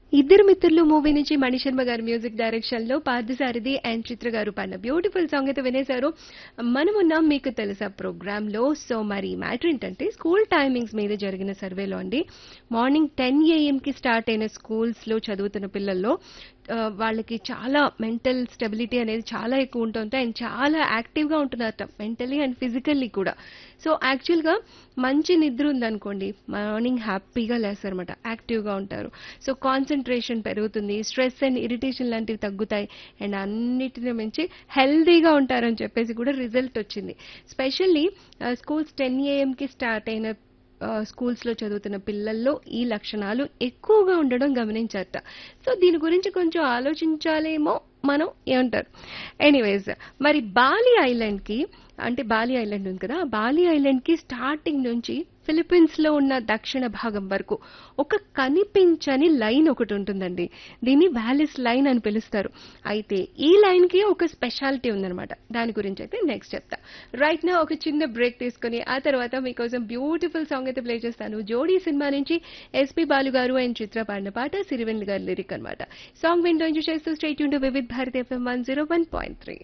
ఇద్దరు మిత్రులు మూవీ నుంచి మణిశర్మ గారి మ్యూజిక్ డైరెక్షన్ లో పార్థసారథి అండ్ చిత్ర గారు పాడిన బ్యూటిఫుల్ సాంగ్ అయితే వినేశారు మనమున్నాం మీకు తెలుసా ప్రోగ్రామ్ లో సో మరి మ్యాటర్ ఏంటంటే స్కూల్ టైమింగ్స్ మీద జరిగిన సర్వేలో అండి మార్నింగ్ టెన్ ఏఎం కి స్టార్ట్ అయిన స్కూల్స్ లో చదువుతున్న పిల్లల్లో ఆ, వాళ్ళకి చాలా మెంటల్ స్టెబిలిటీ అనేది చాలా ఎక్కువ ఉంటుంది అండ్ చాలా యాక్టివ్గా ఉంటున్నారట మెంటలీ అండ్ ఫిజికల్లీ కూడా సో యాక్చువల్గా మంచి నిద్ర ఉందనుకోండి మార్నింగ్ హ్యాపీగా లేస్తారనమాట యాక్టివ్గా ఉంటారు సో కాన్సన్ట్రేషన్ పెరుగుతుంది స్ట్రెస్ అండ్ ఇరిటేషన్ లాంటివి తగ్గుతాయి అండ్ అన్నిటిని మించి హెల్దీగా ఉంటారని చెప్పేసి కూడా రిజల్ట్ వచ్చింది స్పెషల్లీ స్కూల్స్ టెన్ ఏఎంకి స్టార్ట్ అయిన స్కూల్స్ లో చదువుతున్న పిల్లల్లో ఈ లక్షణాలు ఎక్కువగా ఉండడం గమనించట సో దీని గురించి కొంచెం ఆలోచించాలేమో మనం ఏమంటారు ఎనీవేస్ మరి బాలి ఐలాండ్ కి అంటే బాలి ఐలాండ్ ఉంది కదా ఆ బాలి ఐలాండ్ కి స్టార్టింగ్ నుంచి ఫిలిప్పీన్స్ లో ఉన్న దక్షిణ భాగం వరకు ఒక కనిపించని లైన్ ఒకటి ఉంటుందండి దీన్ని వ్యాలిస్ లైన్ అని పిలుస్తారు అయితే ఈ లైన్ కి ఒక స్పెషాలిటీ ఉందన్నమాట దాని గురించి అయితే నెక్స్ట్ చెప్తా రైట్ నా ఒక చిన్న బ్రేక్ తీసుకుని ఆ తర్వాత మీకోసం బ్యూటిఫుల్ సాంగ్ అయితే ప్లే చేస్తాను జోడీ సినిమా నుంచి ఎస్పి బాలు గారు అండ్ చిత్ర పాడిన పాట సిరివెన్ గారి లిరిక్ అనమాట సాంగ్ విండో ఎంజాయ్ చేస్తూ స్టేట్ యూన్ Vividh Bharati FM one zero one point three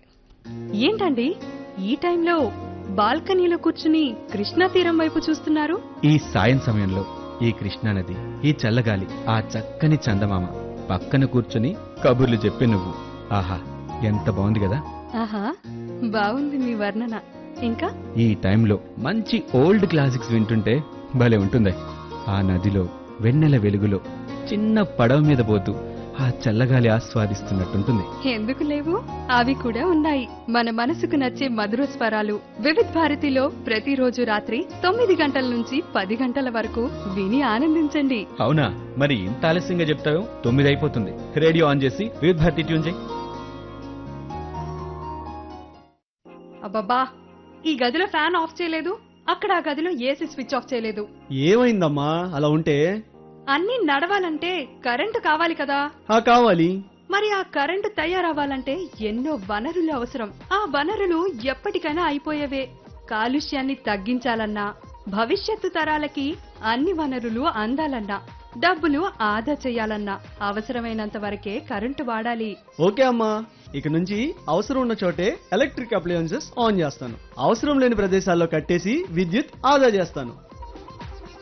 ఏంటండి ఈ టైంలో బాల్కనీలో కూర్చుని కృష్ణా తీరం వైపు చూస్తున్నారు ఈ సాయం సమయంలో ఈ కృష్ణానది ఈ చల్లగాలి ఆ చక్కని చందమామ పక్కన కూర్చుని కబుర్లు చెప్పి నువ్వు ఆహా ఎంత బాగుంది కదా ఆహా బాగుంది మీ వర్ణన ఇంకా ఈ టైంలో మంచి ఓల్డ్ క్లాసిక్స్ వింటుంటే భలే ఉంటుంది ఆ నదిలో వెన్నెల వెలుగులో చిన్న పడవ మీద పోతూ ఆ చల్లగాలి ఆస్వాదిస్తున్నట్టుంటుంది ఎందుకు లేవు అవి కూడా ఉన్నాయి మన మనసుకు నచ్చే మధుర స్వరాలు వివిధ్ భారతిలో ప్రతిరోజు రాత్రి తొమ్మిది గంటల నుంచి పది గంటల వరకు విని ఆనందించండి అవునా మరి ఇంత ఆలస్యంగా చెప్తావు తొమ్మిది అయిపోతుంది రేడియో ఆన్ చేసి వివిధ భారతి ట్యూన్ చేయి అబ్బబ్బా ఈ గదిలో ఫ్యాన్ ఆఫ్ చేయలేదు అక్కడ ఆ గదిలో ఏసీ స్విచ్ ఆఫ్ చేయలేదు ఏమైందమ్మా అలా ఉంటే అన్నీ నడవాలంటే కరెంటు కావాలి కదా ఆ కావాలి మరి ఆ కరెంటు తయారవ్వాలంటే ఎన్నో వనరులు అవసరం ఆ వనరులు ఎప్పటికైనా అయిపోయేవే కాలుష్యాన్ని తగ్గించాలన్నా భవిష్యత్తు తరాలకి అన్ని వనరులు అందాలన్నా డబ్బులు ఆదా చేయాలన్నా అవసరమైనంత వరకే కరెంటు వాడాలి ఓకే అమ్మా ఇక నుంచి అవసరం ఉన్న చోటే ఎలక్ట్రిక్ అప్లయన్సెస్ ఆన్ చేస్తాను అవసరం లేని ప్రదేశాల్లో కట్టేసి విద్యుత్ ఆదా చేస్తాను